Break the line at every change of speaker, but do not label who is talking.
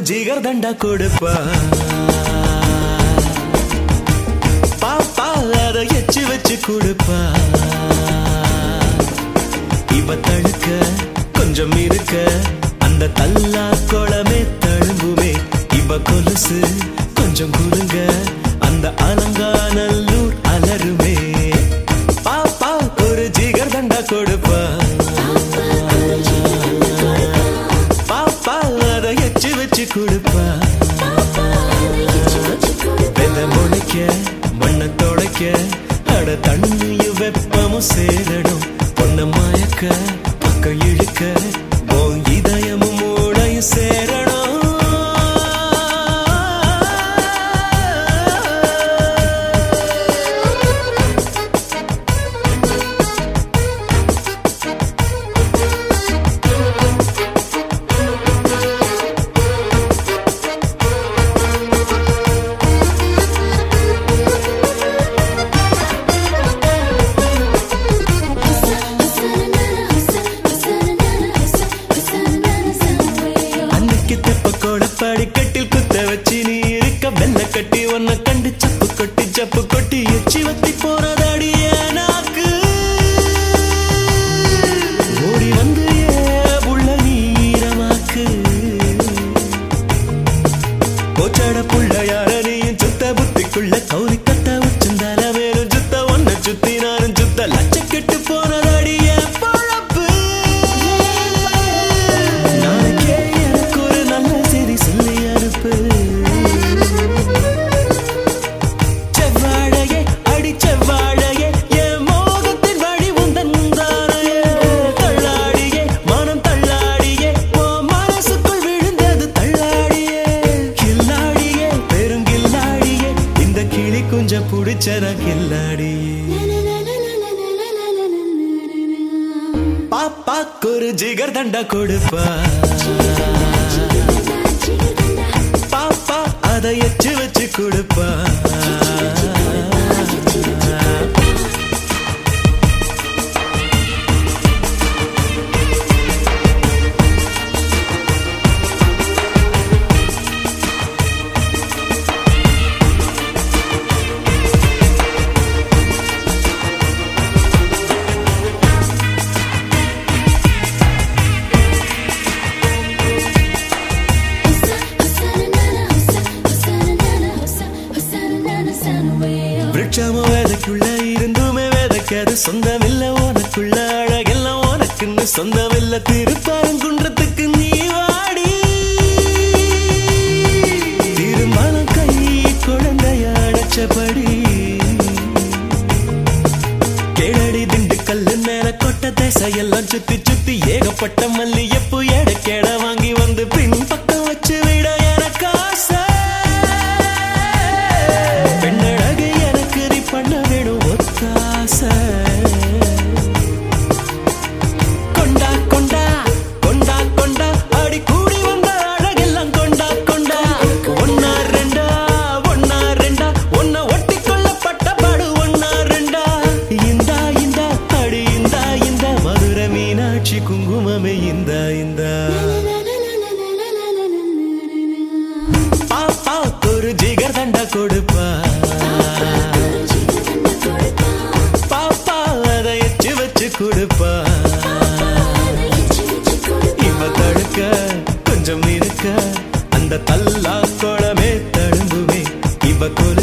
ஜிகர் தண்டா கொடுப்பா பாப்பா அத எச்சு வச்சு கொடுப்பா இவ தழுக்க கொஞ்சம் இருக்க அந்த தல்லா குளமே தழும்புமே இவ கொலுசு கொஞ்சம் குறுங்க அந்த அலங்காநல்லூர் அலருமே பாப்பா ஒரு ஜிகர் தண்டா கொடுப்பா பாப்பா அத எச்சு வச்சு கொடுப்பா வெத முளைக்க மண்ணை தொலைக்க அட தண்ணியும் வெப்பமும் சேரணும் பொண்ண மயக்க பக்கம் இழுக்க உன் இதயமும் மூளையும் சேரணும் அன்னைக்கு தெப்ப கோடப்பாடி கட்டில் குத்த வச்சு நீ இருக்க வெள்ள கட்டி உன்னை கண்டு சப்பு கொட்டி சப்பு கொட்டி எச்சி வத்தி போனதாடி என் நாக்கு ஓடி வந்து ஏ புள்ள நீ ஈரமாக்கு போச்சாட புள்ள யார நீயும் சுத்த புத்திக்குள்ள கௌரி கத்த உச்சந்தால வேணும் சுத்த ஒன்ன சுத்தி நானும் சுத்த லட்சக்கெட்டு போனதாடி என் பழப்பு நாளைக்கே எனக்கு ஒரு நல்ல செய்தி சொல்லி அனுப்பு செவ்வாழையே அடி செவ்வாழையே என் மோகத்தின் வழி உந்தன் தாரையே தள்ளாடியே மனம் தள்ளாடியே ஓ மனசுக்குள் விழுந்தது தள்ளாடியே கில்லாடியே பெருங்கில்லாடியே இந்த கிளி குஞ்ச புடிச்சத கில்லாடியே பாப்பாக்கு ஒரு ஜிகர் தண்டா கொடுப்பா பாப்பா அதை எச்சு வச்சு கொடுப்பா விருட்சமும் வேதைக்குள்ள இருந்துமே வேதைக்காது சொந்தமில்ல உனக்குள்ள அழகெல்லாம் உனக்குன்னு சொந்தமில்ல திருப்பரங்குன்றத்துக்கு நீ வாடி திருமணம் கை குழந்தைய அடைச்சபடி கேளடி திண்டுக்கல்லு மேல கொட்ட தேசையெல்லாம் சுத்தி சுத்தி ஏகப்பட்ட மல்லியப்பு எடைக்கேட வாங்கி வந்து பின் பக்கம் வச்சு விட எனக்கு ஆசை பெண்ணழகு எனக்கு நீ பண்ண வேணும் ஒத்தாசை கொண்டா கொண்டா கொண்டா கொண்டா அடி கூடி வந்த அழகெல்லாம் கொண்டா கொண்டா ஒன்னா ரெண்டா ஒன்னா ரெண்டா ஒன்ன ஒட்டி கொள்ளப்பட்ட பாடு ஒன்னா ரெண்டா இந்தா இந்தா அடி இந்தா இந்த மதுரை மீனாட்சி குங்குமமே இந்தா இந்தா பாப்பா ஒரு ஜிகர் தண்டா கொடுப்பா பாப்பா அதை எச்சு வச்சு கொடுப்பா இவ தடுக்க கொஞ்சம் இருக்க அந்த தல்லா குளமே தழும்புமே இவ கொலு